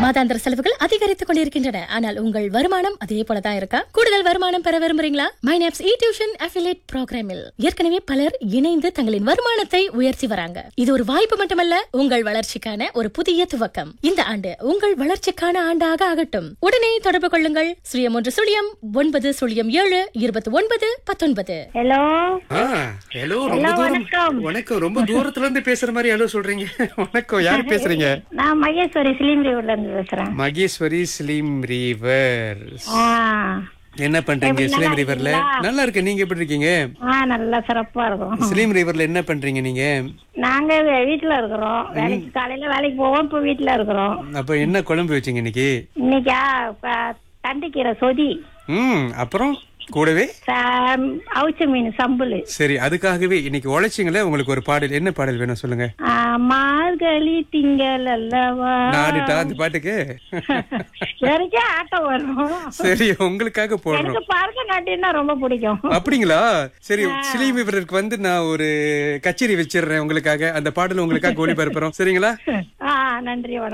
மாதாந்திர செலவுகள் அதிகரித்துக் கொண்டிருக்கின்றன ஆனால் உங்கள் வருமானம் அதே போலதான் இருக்கா கூடுதல் வருமானம் பெற விரும்புறீங்களா மைனாப்ஸ் இ டியூஷன் அஃபிலேட் ப்ரோக்ராமில் ஏற்கனவே பலர் இணைந்து தங்களின் வருமானத்தை உயர்த்தி வராங்க இது ஒரு வாய்ப்பு மட்டுமல்ல உங்கள் வளர்ச்சிக்கான ஒரு புதிய துவக்கம் இந்த ஆண்டு உங்கள் வளர்ச்சிக்கான ஆண்டாக ஆகட்டும் உடனே தொடர்பு கொள்ளுங்கள் சுழியம் ஒன்று சுழியம் ஒன்பது சுழியம் ஏழு இருபத்தி ஒன்பது பத்தொன்பது ஹலோ ஆ, ஹலோ ரொம்ப ஹலோ, தூரம் வணக்கம். வணக்கம் ரொம்ப தூரத்துல இருந்து பேசுற மாதிரி ஹலோ சொல்றீங்க வணக்கம் யார் பேசுறீங்க நான் மகேஸ்வரி சிலிம்பரியூர்ல இருந்து பேசுறேன் மகேஸ்வரி ஸ்லிம் ரிவர் ஆ என்ன பண்றீங்க எப்படி, ஸ்லிம் நல்லா ரிவர்ல இருக்கீங்களா? நல்லா இருக்கு நீங்க எப்படி இருக்கீங்க ஆ நல்லா சிறப்பா இருக்கும் ஸ்லிம் ரிவர்ல என்ன பண்றீங்க நீங்க நாங்க வே- வீட்டுல இருக்கிறோம் வேலைக்கு காலையில வேலைக்கு போவோம் இப்ப வீட்டுல இருக்கிறோம் அப்ப என்ன குழம்பு வச்சீங்க இன்னைக்கு இன்னைக்கா ப- தண்டிக்கீரை சொதி ம் அப்புறம் கூடவே ச- அவிச்ச மீன் சம்புலு சரி அதுக்காகவே இன்னைக்கு உழைச்சிங்களே உங்களுக்கு ஒரு பாடல் என்ன பாடல் வேணும் சொல்லுங்க ஆ, மார்கழி திங்கள் அல்லவா நான் ஆடிட்டா அந்த பாட்டுக்கு எனக்கே ஆட்டம் வரும் சரி உங்களுக்காக போடுறோம் எனக்கு பரதநாட்டியம்னா ரொம்ப பிடிக்கும் அப்படிங்களா சரி ஸ்லீம் ரிவருக்கு வந்து நான் ஒரு கச்சேரி வச்சிடுறேன் உங்களுக்காக அந்த பாடல் உங்களுக்காக ஒளிபரப்புறோம் சரிங்களா ஆ நன்றி வணக்கம்